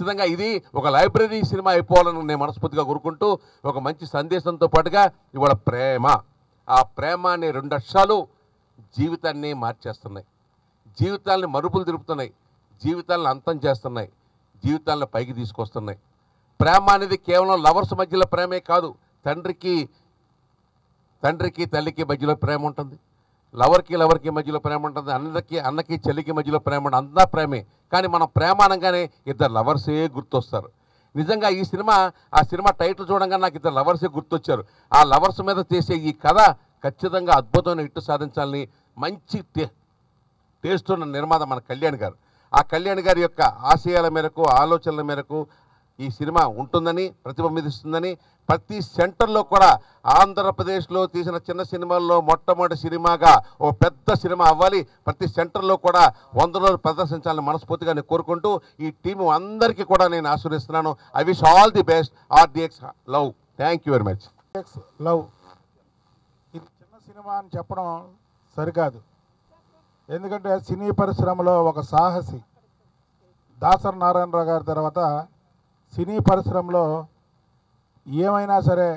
ఖచ్చితంగా ఇది ఒక లైబ్రరీ సినిమా అయిపోవాలని నేను మనస్ఫూర్తిగా కోరుకుంటూ ఒక మంచి సందేశంతో పాటుగా ఇవాళ ప్రేమ ఆ ప్రేమ అనే రెండు అక్షరాలు జీవితాన్ని మార్చేస్తున్నాయి జీవితాలని మరుపులు తిరుపుతున్నాయి జీవితాలను అంతం చేస్తున్నాయి జీవితాలను పైకి తీసుకొస్తున్నాయి ప్రేమ అనేది కేవలం లవర్స్ మధ్యలో ప్రేమే కాదు తండ్రికి తండ్రికి తల్లికి మధ్యలో ప్రేమ ఉంటుంది లవర్కి లవర్కి మధ్యలో ప్రేమ ఉంటుంది అన్నకి అన్నకి చెల్లికి మధ్యలో ప్రేమ ఉంటుంది అంతా ప్రేమే కానీ మనం ప్రేమ అనగానే ఇద్దరు లవర్సే గుర్తొస్తారు నిజంగా ఈ సినిమా ఆ సినిమా టైటిల్ చూడంగానే నాకు ఇద్దరు లవర్సే గుర్తొచ్చారు ఆ లవర్స్ మీద చేసే ఈ కథ ఖచ్చితంగా అద్భుతమైన హిట్టు సాధించాలని మంచి టే టేస్ట్ ఉన్న నిర్మాత మన కళ్యాణ్ గారు ఆ కళ్యాణ్ గారి యొక్క ఆశయాల మేరకు ఆలోచనల మేరకు ఈ సినిమా ఉంటుందని ప్రతిబింబిస్తుందని ప్రతి సెంటర్లో కూడా ఆంధ్రప్రదేశ్లో తీసిన చిన్న సినిమాల్లో మొట్టమొదటి సినిమాగా ఓ పెద్ద సినిమా అవ్వాలి ప్రతి సెంటర్లో కూడా వంద రోజులు ప్రదర్శించాలని మనస్ఫూర్తిగా నేను కోరుకుంటూ ఈ టీం అందరికీ కూడా నేను ఆశీర్వదిస్తున్నాను I wish all the best RDX love thank you very much X love ఇది చిన్న సినిమా అని చెప్పడం సరికాదు ఎందుకంటే సినీ పరిశ్రమలో ఒక సాహసి దాసరి నారాయణరావు గారి తర్వాత సినీ పరిశ్రమలో ఏమైనా సరే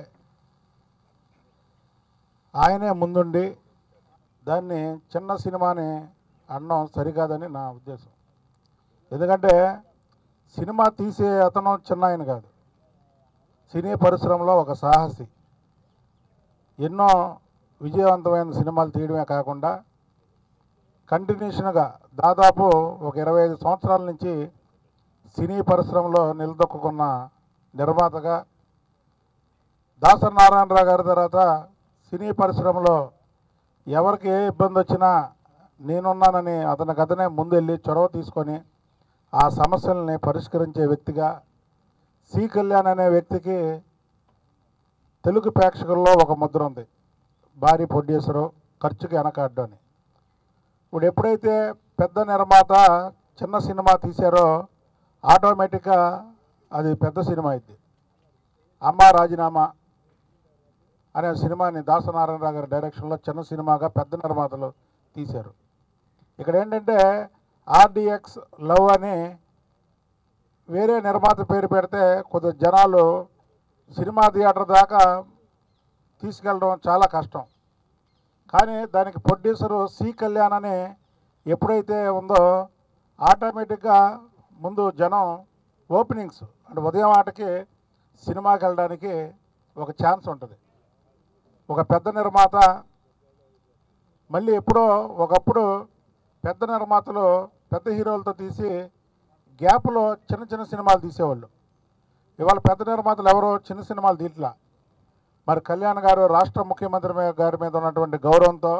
ఆయనే ముందుండి దాన్ని చిన్న సినిమాని అనడం సరికాదని నా ఉద్దేశం ఎందుకంటే సినిమా తీసే అతను చిన్న ఆయన కాదు సినీ పరిశ్రమలో ఒక సాహసి ఎన్నో విజయవంతమైన సినిమాలు తీయడమే కాకుండా కంటిన్యూషన్గా దాదాపు ఒక ఇరవై ఐదు సంవత్సరాల నుంచి సినీ పరిశ్రమలో నిలదొక్కున్న నిర్మాతగా దాసరి నారాయణరావు గారి తర్వాత సినీ పరిశ్రమలో ఎవరికి ఏ ఇబ్బంది వచ్చినా నేనున్నానని అతని కథనే ముందెళ్ళి చొరవ తీసుకొని ఆ సమస్యల్ని పరిష్కరించే వ్యక్తిగా సి కళ్యాణ్ అనే వ్యక్తికి తెలుగు ప్రేక్షకుల్లో ఒక ముద్ర ఉంది భారీ ప్రొడ్యూసరు ఖర్చుకి వెనకాడ్డు అని ఇప్పుడు ఎప్పుడైతే పెద్ద నిర్మాత చిన్న సినిమా తీశారో ఆటోమేటిక్గా అది పెద్ద సినిమా అయింది అమ్మ రాజీనామా అనే సినిమాని దాసనారాయణరావు గారి డైరెక్షన్లో చిన్న సినిమాగా పెద్ద నిర్మాతలు తీశారు ఇక్కడ ఏంటంటే ఆర్డిఎక్స్ లవ్ అని వేరే నిర్మాత పేరు పెడితే కొద్ది జనాలు సినిమా థియేటర్ దాకా తీసుకెళ్ళడం చాలా కష్టం కానీ దానికి ప్రొడ్యూసరు సి కళ్యాణ్ అని ఎప్పుడైతే ఉందో ఆటోమేటిక్గా ముందు జనం ఓపెనింగ్స్ అంటే ఉదయం ఆటకి సినిమాకి వెళ్ళడానికి ఒక ఛాన్స్ ఉంటుంది ఒక పెద్ద నిర్మాత మళ్ళీ ఎప్పుడో ఒకప్పుడు పెద్ద నిర్మాతలు పెద్ద హీరోలతో తీసి గ్యాప్లో చిన్న చిన్న సినిమాలు తీసేవాళ్ళు ఇవాళ పెద్ద నిర్మాతలు ఎవరో చిన్న సినిమాలు తీట్లా మరి కళ్యాణ్ గారు రాష్ట్ర ముఖ్యమంత్రి మీ- గారి మీద ఉన్నటువంటి గౌరవంతో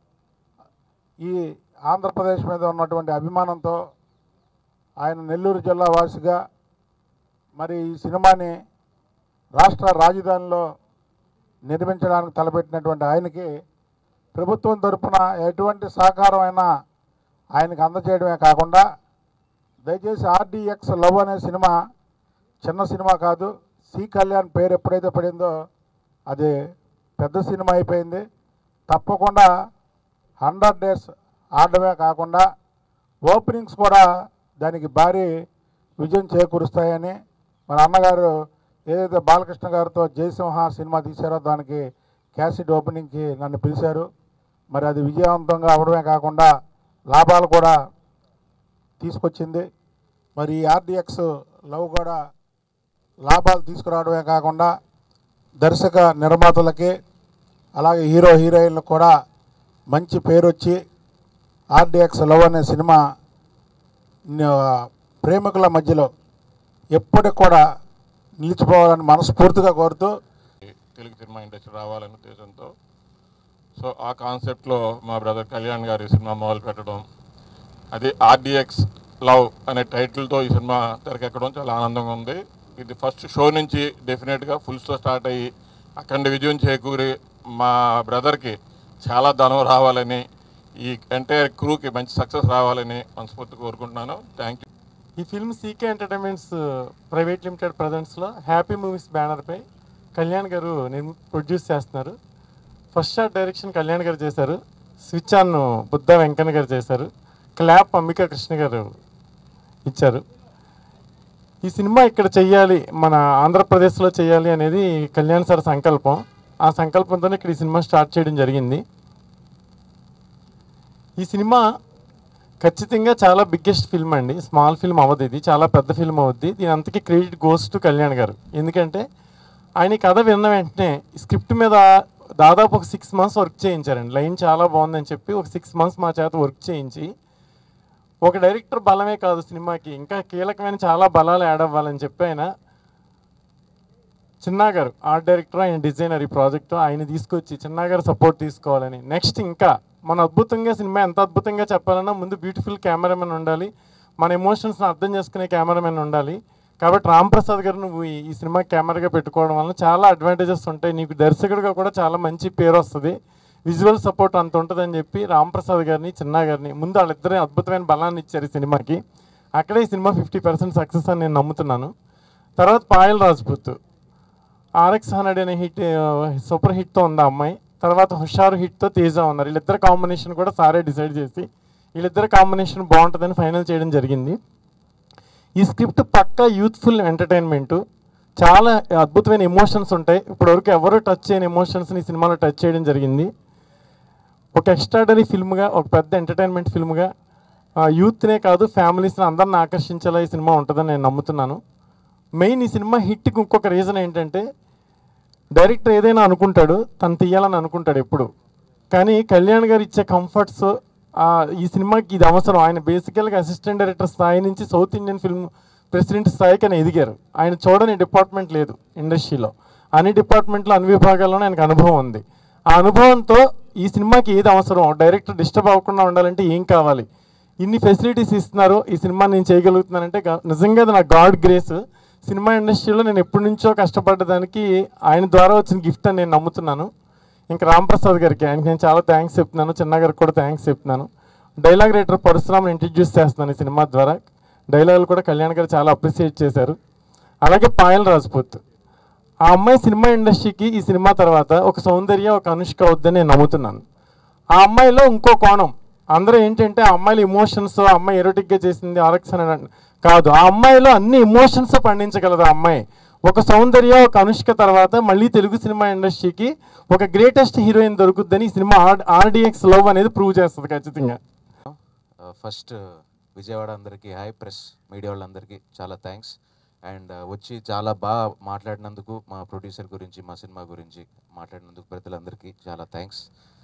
ఈ ఆంధ్రప్రదేశ్ మీద ఉన్నటువంటి అభిమానంతో ఆయన నెల్లూరు జిల్లా వాసిగా మరి ఈ సినిమాని రాష్ట్ర రాజధానిలో నిర్మించడానికి తలపెట్టినటువంటి ఆయనకి ప్రభుత్వం తరపున ఎటువంటి సహకారం అయినా ఆయనకు అందజేయడమే కాకుండా దయచేసి ఆర్డిఎక్స్ లవ్ అనే సినిమా చిన్న సినిమా కాదు సి కళ్యాణ్ పేరు ఎప్పుడైతే పడిందో అది పెద్ద సినిమా అయిపోయింది తప్పకుండా హండ్రెడ్ డేస్ ఆడడమే కాకుండా ఓపెనింగ్స్ కూడా దానికి భారీ విజయం చేకూరుస్తాయని మన అన్నగారు ఏదైతే బాలకృష్ణ గారితో జయసింహ సినిమా తీశారో దానికి క్యాసిడ్ ఓపెనింగ్కి నన్ను పిలిచారు మరి అది విజయవంతంగా అవడమే కాకుండా లాభాలు కూడా తీసుకొచ్చింది మరి ఈ ఆర్డిఎక్స్ లవ్ కూడా లాభాలు తీసుకురావడమే కాకుండా దర్శక నిర్మాతలకి అలాగే హీరో హీరోయిన్లకు కూడా మంచి పేరు వచ్చి ఆర్డిఎక్స్ లవ్ అనే సినిమా న- ప్రేమికుల మధ్యలో ఎప్పటికి కూడా నిలిచిపోవాలని మనస్ఫూర్తిగా కోరుతూ తెలుగు సినిమా ఇండస్ట్రీ రావాలనే ఉద్దేశంతో సో ఆ కాన్సెప్ట్లో మా బ్రదర్ కళ్యాణ్ గారు ఈ సినిమా మొదలు పెట్టడం అది ఆర్డిఎక్స్ లవ్ అనే టైటిల్తో ఈ సినిమా తెరకెక్కడం చాలా ఆనందంగా ఉంది ఇది ఫస్ట్ షో నుంచి డెఫినెట్గా ఫుల్స్తో స్టార్ట్ అయ్యి అఖండ విజయం చేకూరి మా బ్రదర్కి చాలా ధనం రావాలని ఈ ఎంటైర్ క్రూకి మంచి సక్సెస్ రావాలని మనస్ఫూర్తి కోరుకుంటున్నాను థ్యాంక్ యూ ఈ film CK entertainments private limited ప్రజెంట్స్లో హ్యాపీ మూవీస్ బ్యానర్పై కళ్యాణ్ గారు నిర్మి ప్రొడ్యూస్ చేస్తున్నారు ఫస్ట్ షాట్ డైరెక్షన్ కళ్యాణ్ గారు చేశారు స్విచ్ ఆన్ బుద్ధ వెంకన్న గారు చేశారు క్లాప్ అంబికా కృష్ణ గారు ఇచ్చారు ఈ సినిమా ఇక్కడ చెయ్యాలి మన ఆంధ్రప్రదేశ్లో చేయాలి అనేది కళ్యాణ్ సార్ సంకల్పం ఆ సంకల్పంతోనే ఇక్కడ ఈ సినిమా స్టార్ట్ చేయడం జరిగింది ఈ సినిమా ఖచ్చితంగా చాలా బిగ్గెస్ట్ ఫిల్మ్ అండి స్మాల్ ఫిల్మ్ అవ్వదు ఇది చాలా పెద్ద ఫిల్మ్ అవుద్ది దీని అంతకీ క్రెడిట్ గోస్ టు కళ్యాణ్ గారు ఎందుకంటే ఆయన ఈ కథ విన్న వెంటనే స్క్రిప్ట్ మీద దాదాపు ఒక సిక్స్ మంత్స్ వర్క్ చేయించారండి లైన్ చాలా బాగుందని చెప్పి ఒక సిక్స్ మంత్స్ మా చేత వర్క్ చేయించి ఒక డైరెక్టర్ బలమే కాదు సినిమాకి ఇంకా కీలకమైన చాలా బలాలు యాడ్ అవ్వాలని చెప్పి ఆయన చిన్నా గారు ఆర్ట్ డైరెక్టర్ ఆయన డిజైనర్ ఈ ప్రాజెక్టు ఆయన తీసుకొచ్చి చిన్నా గారు సపోర్ట్ తీసుకోవాలని నెక్స్ట్ ఇంకా మన అద్భుతంగా సినిమా ఎంత అద్భుతంగా చెప్పాలన్నా ముందు బ్యూటిఫుల్ కెమెరామెన్ ఉండాలి మన ఎమోషన్స్ని అర్థం చేసుకునే కెమెరామెన్ ఉండాలి కాబట్టి రామ్ ప్రసాద్ గారు నువ్వు ఈ ఈ సినిమా కెమెరాగా పెట్టుకోవడం వల్ల చాలా అడ్వాంటేజెస్ ఉంటాయి నీకు దర్శకుడిగా కూడా చాలా మంచి పేరు వస్తుంది విజువల్ సపోర్ట్ అంత ఉంటుందని చెప్పి రామ్ ప్రసాద్ గారిని చిన్నా గారిని ముందు వాళ్ళిద్దరే అద్భుతమైన బలాన్ని ఇచ్చారు ఈ సినిమాకి అక్కడే ఈ సినిమా ఫిఫ్టీ పర్సెంట్ సక్సెస్ అని నేను నమ్ముతున్నాను తర్వాత పాయల్ రాజ్పుత్ ఆర్ఎక్స్ హండ్రెడ్ అనే హిట్ సూపర్ హిట్తో ఉంది ఆ అమ్మాయి తర్వాత హుషారు హిట్తో తేజ ఉన్నారు వీళ్ళిద్దరు కాంబినేషన్ కూడా సారే డిసైడ్ చేసి వీళ్ళిద్దరు కాంబినేషన్ బాగుంటుందని ఫైనల్ చేయడం జరిగింది ఈ స్క్రిప్ట్ పక్కా యూత్ఫుల్ ఎంటర్టైన్మెంట్ చాలా అద్భుతమైన ఎమోషన్స్ ఉంటాయి ఇప్పటివరకు ఎవరు టచ్ చేయని ఎమోషన్స్ని ఈ సినిమాలో టచ్ చేయడం జరిగింది ఒక ఎక్స్ట్రాడనరీ ఫిల్మ్గా ఒక పెద్ద ఎంటర్టైన్మెంట్ ఫిల్మ్గా యూత్నే కాదు ఫ్యామిలీస్ని అందరిని ఆకర్షించేలా ఈ సినిమా ఉంటుందని నేను నమ్ముతున్నాను మెయిన్ ఈ సినిమా హిట్కి ఇంకొక రీజన్ ఏంటంటే డైరెక్టర్ ఏదైనా అనుకుంటాడు తను తీయాలని అనుకుంటాడు ఎప్పుడు కానీ కళ్యాణ్ గారు ఇచ్చే కంఫర్ట్స్ ఈ సినిమాకి ఇది అవసరం ఆయన బేసికల్గా అసిస్టెంట్ డైరెక్టర్ స్థాయి నుంచి సౌత్ ఇండియన్ ఫిల్మ్ ప్రెసిడెంట్ స్థాయికి ఆయన ఎదిగారు ఆయన చూడని డిపార్ట్మెంట్ లేదు ఇండస్ట్రీలో అన్ని డిపార్ట్మెంట్లో అన్ని విభాగాల్లోనే ఆయనకు అనుభవం ఉంది ఆ అనుభవంతో ఈ సినిమాకి ఏది అవసరం డైరెక్టర్ డిస్టర్బ్ అవ్వకుండా ఉండాలంటే ఏం కావాలి ఇన్ని ఫెసిలిటీస్ ఇస్తున్నారు ఈ సినిమా నేను చేయగలుగుతున్నానంటే గా- నిజంగా అది నా గాడ్ గ్రేస్ సినిమా ఇండస్ట్రీలో నేను ఎప్పటి నుంచో కష్టపడ్డదానికి ఆయన ద్వారా వచ్చిన గిఫ్ట్ అని నేను నమ్ముతున్నాను ఇంకా రాంప్రసాద్ గారికి ఆయనకి నేను చాలా థ్యాంక్స్ చెప్తున్నాను చిన్న గారికి కూడా థ్యాంక్స్ చెప్తున్నాను డైలాగ్ రైటర్ పరశురామ్ని ఇంట్రడ్యూస్ చేస్తున్నాను ఈ సినిమా ద్వారా డైలాగులు కూడా కళ్యాణ్ గారు చాలా అప్రిషియేట్ చేశారు అలాగే పాయల్ రాజ్పూత్ ఆ అమ్మాయి సినిమా ఇండస్ట్రీకి ఈ సినిమా తర్వాత ఒక సౌందర్య ఒక అనుష్క అవుద్దని నేను నమ్ముతున్నాను ఆ అమ్మాయిలో ఇంకో కోణం అందరూ ఏంటంటే ఆ అమ్మాయిల ఎమోషన్స్ ఆ అమ్మాయి ఎరోటిక్గా చేసింది ఆరక్స్ అని అన- కాదు ఆ అమ్మాయిలో అన్ని ఎమోషన్స్ పండించగలదు ఆ అమ్మాయి ఒక సౌందర్య ఒక అనుష్క తర్వాత మళ్ళీ తెలుగు సినిమా ఇండస్ట్రీకి ఒక గ్రేటెస్ట్ హీరోయిన్ దొరుకుద్దని ఈ సినిమా ఆర్ ఆర్డిఎక్స్ లవ్ అనేది ప్రూవ్ చేస్తుంది ఖచ్చితంగా ఫస్ట్ విజయవాడ అందరికీ హాయ్ ప్రెస్ మీడియా వాళ్ళందరికీ చాలా థ్యాంక్స్ అండ్ వచ్చి చాలా బాగా మాట్లాడినందుకు మా ప్రొడ్యూసర్ గురించి మా సినిమా గురించి మాట్లాడినందుకు ప్రజలందరికీ చాలా థ్యాంక్స్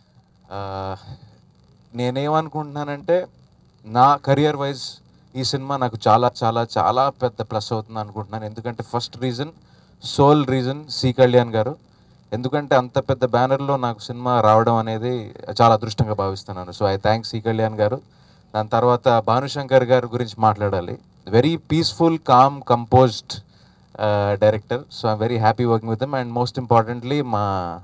నేనేమనుకుంటున్నానంటే నా కెరియర్ వైజ్ ఈ సినిమా నాకు చాలా చాలా చాలా పెద్ద ప్లస్ అవుతుంది అనుకుంటున్నాను ఎందుకంటే first reason soul reason C Kalyan గారు ఎందుకంటే అంత పెద్ద బ్యానర్లో నాకు సినిమా రావడం అనేది చాలా అదృష్టంగా భావిస్తున్నాను so I thanks C Kalyan గారు దాని తర్వాత భానుశంకర్ గారి గురించి మాట్లాడాలి very peaceful calm composed director so I'm very happy working with them and most importantly మా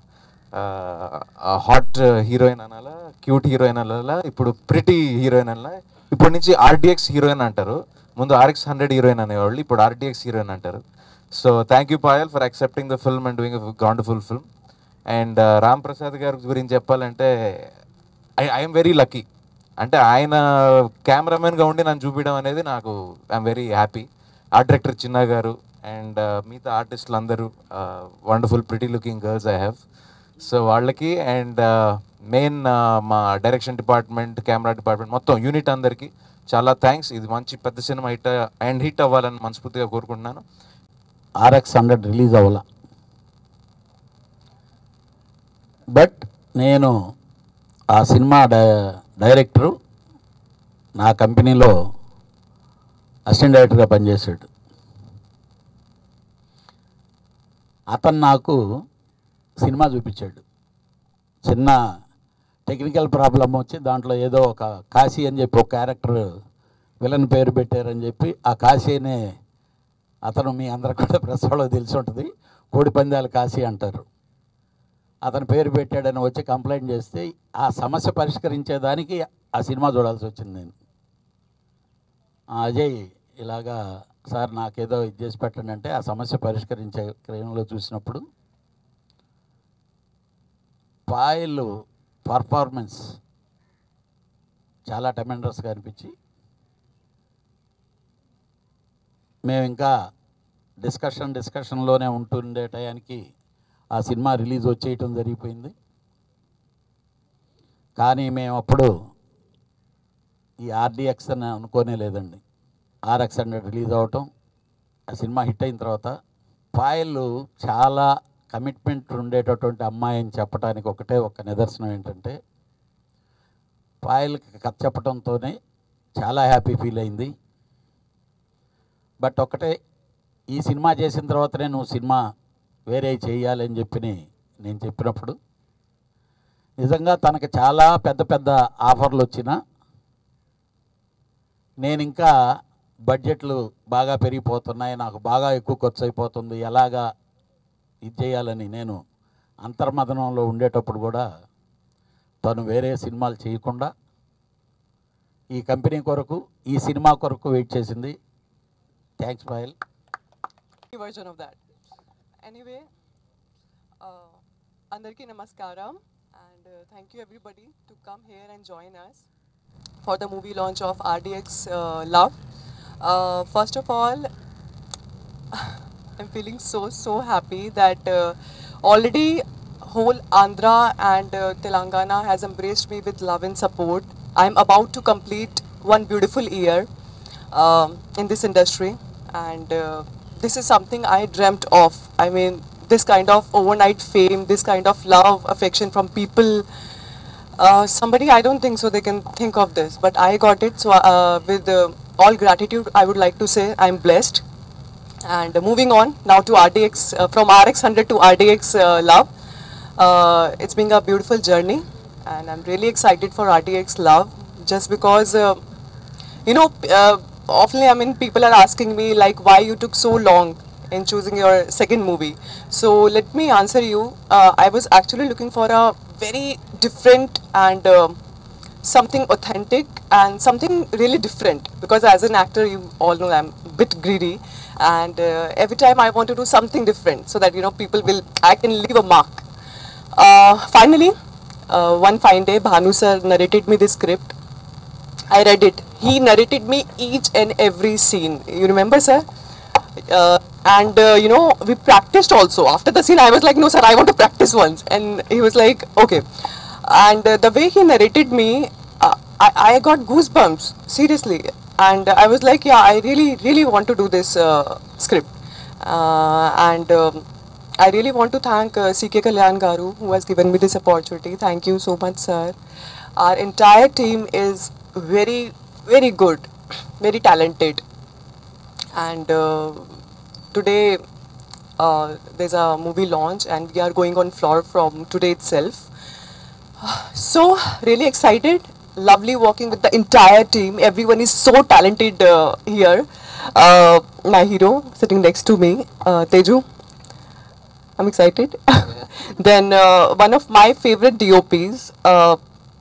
హాట్ హీరోయిన్ అనాలా క్యూట్ హీరోయిన్ అనాలా ఇప్పుడు ప్రిటీ హీరోయిన్ అనాలా ఇప్పటి నుంచి ఆర్డిఎక్స్ హీరోయిన్ అంటారు ముందు ఆర్ఎక్స్ హండ్రెడ్ హీరోయిన్ అనేవాళ్ళు ఇప్పుడు ఆర్డిఎక్స్ హీరోయిన్ అంటారు so thank you Payal for accepting the film and doing wonderful film and Ram Prasad గారి గురించి చెప్పాలంటే ఐ ఐఎమ్ వెరీ లక్కీ అంటే ఆయన కెమెరామెన్గా ఉండి నన్ను చూపించడం అనేది నాకు I'm very happy art director Chinna గారు అండ్ మిగతా ఆర్టిస్టులు అందరూ wonderful pretty looking girls I have so వాళ్ళకి అండ్ మెయిన్ మా డైరెక్షన్ డిపార్ట్మెంట్ కెమెరా డిపార్ట్మెంట్ మొత్తం యూనిట్ అందరికీ చాలా థ్యాంక్స్ ఇది మంచి పెద్ద సినిమా హిట్ అండ్ హిట్ అవ్వాలని మనస్ఫూర్తిగా కోరుకుంటున్నాను ఆర్ఎక్స్ హండ్రెడ్ రిలీజ్ అవ్వాల బట్ నేను ఆ సినిమా డై డైరెక్టరు నా కంపెనీలో అసిస్టెంట్ డైరెక్టర్గా పనిచేశాడు అతను నాకు సినిమా చూపించాడు చిన్న టెక్నికల్ ప్రాబ్లం వచ్చి దాంట్లో ఏదో ఒక కాశీ అని చెప్పి ఒక క్యారెక్టర్ విలన్ పేరు పెట్టారని చెప్పి ఆ కాశీ అనే అతను మీ అందరు కూడా ప్రెస్ వాళ్ళకి తెలిసి ఉంటుంది కోడి పందాలు కాశీ అంటారు అతను పేరు పెట్టాడని వచ్చి కంప్లైంట్ చేస్తే ఆ సమస్య పరిష్కరించేదానికి ఆ సినిమా చూడాల్సి వచ్చింది నేను ఆ అజయ్ ఇలాగా సార్ నాకేదో ఇది చేసి పెట్టండి అంటే ఆ సమస్య పరిష్కరించే క్రమంలో చూసినప్పుడు పాయల్ పర్ఫార్మెన్స్ చాలా టెమెండర్స్గా అనిపించి మేము ఇంకా డిస్కషన్ డిస్కషన్లోనే ఉంటుండే టయానికి ఆ సినిమా రిలీజ్ వచ్చేయటం జరిగిపోయింది కానీ మేము అప్పుడు ఈ ఆర్డిఎక్స్ అని అనుకోనే లేదండి ఆర్ఎక్స్ హండ్రెడ్ రిలీజ్ అవటం ఆ సినిమా హిట్ అయిన తర్వాత పాయలు చాలా కమిట్మెంట్ ఉండేటటువంటి అమ్మాయి అని చెప్పడానికి ఒకటే ఒక నిదర్శనం ఏంటంటే పాయలకి కథ చెప్పడంతోనే చాలా హ్యాపీ ఫీల్ అయింది బట్ ఒకటే ఈ సినిమా చేసిన తర్వాతనే నువ్వు సినిమా వేరే చేయాలని చెప్పి నేను చెప్పినప్పుడు నిజంగా తనకి చాలా పెద్ద పెద్ద ఆఫర్లు వచ్చినా నేను ఇంకా బడ్జెట్లు బాగా పెరిగిపోతున్నాయి నాకు బాగా ఎక్కువ ఖర్చు అయిపోతుంది ఎలాగా ఇది చేయాలని నేను అంతర్మదనంలో ఉండేటప్పుడు కూడా తను వేరే సినిమాలు చేయకుండా ఈ కంపెనీ కొరకు ఈ సినిమా కొరకు వెయిట్ చేసింది thanks Payal version of that. Anyway, uh, Andarki Namaskaram and uh, thank you everybody to come here and join us for the movie launch of RDX uh, Love. Uh, first of all, I'm feeling so so happy that uh, already whole Andhra and uh, Telangana has embraced me with love and support. I'm about to complete one beautiful year um, in this industry, and uh, this is something I dreamt of. I mean, this kind of overnight fame, this kind of love, affection from people. Uh, somebody, I don't think so. They can think of this, but I got it. So, uh, with uh, all gratitude, I would like to say I'm blessed. And uh, moving on now to RDX, uh, from RX100 to RDX uh, Love. Uh, it's been a beautiful journey, and I'm really excited for RDX Love just because, uh, you know, uh, often I mean, people are asking me like why you took so long in choosing your second movie. So let me answer you. Uh, I was actually looking for a very different and uh, something authentic and something really different because as an actor you all know i'm a bit greedy and uh, every time i want to do something different so that you know people will i can leave a mark uh, finally uh, one fine day bhanu sir narrated me this script i read it he narrated me each and every scene you remember sir uh, and uh, you know we practiced also after the scene i was like no sir i want to practice once and he was like okay and uh, the way he narrated me uh, I, I got goosebumps seriously and i was like yeah i really really want to do this uh, script uh, and um, i really want to thank uh, ck kalyan garu who has given me this opportunity thank you so much sir our entire team is very very good very talented and uh, today uh, there's a movie launch and we are going on floor from today itself so really excited lovely working with the entire team everyone is so talented uh, here uh, my hero sitting next to me uh, teju i'm excited then uh, one of my favorite dops uh,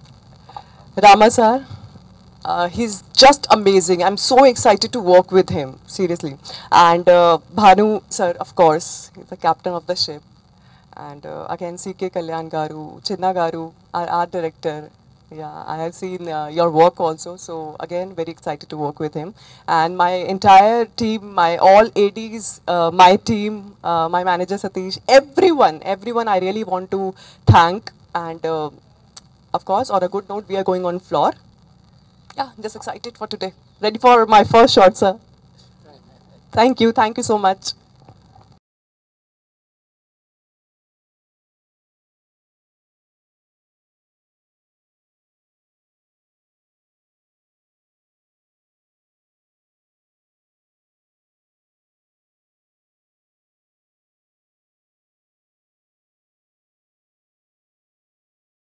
rama sir uh, he's just amazing. I'm so excited to work with him, seriously. And uh, Bhanu, sir, of course, he's the captain of the ship. And uh, again, CK Kalyan Garu, Chinna Garu, our art director. Yeah, I have seen uh, your work also. So again, very excited to work with him. And my entire team, my all ADs, uh, my team, uh, my manager Satish, everyone, everyone I really want to thank. And uh, of course, on a good note, we are going on floor yeah, just excited for today. Ready for my first shot, sir. Thank you. Thank you so much.